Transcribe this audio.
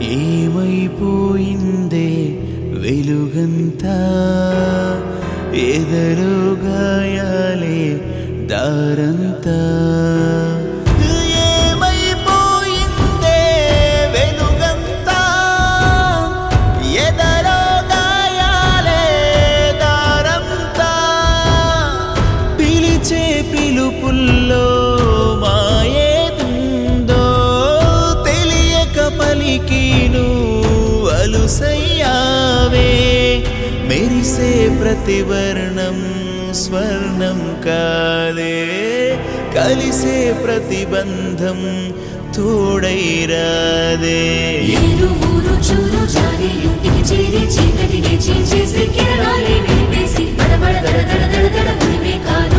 ఏమైపోయిందే వెలుగంతా ఎదలో గాయాలే దారంతా ఏమైపోయిందే వెలుగంతా ఎదలో గాయాలే దారంతా పిలిచే పిలుపుల్లో మాయేదుందో తెలియక పలికిను అలుసయ్యావే మెరిసే ప్రతివర్ణం స్వర్ణం కాదే కలిసే ప్రతిబంధం తోడైరాదే ఏరు ఊరు చూరు జారి ఇంటికి చేరి చీకటిని చీల్చేసి కిరణాలే నిలిపేసి బడబడ దడ దడ దడ దడ ఉరిమే కాదు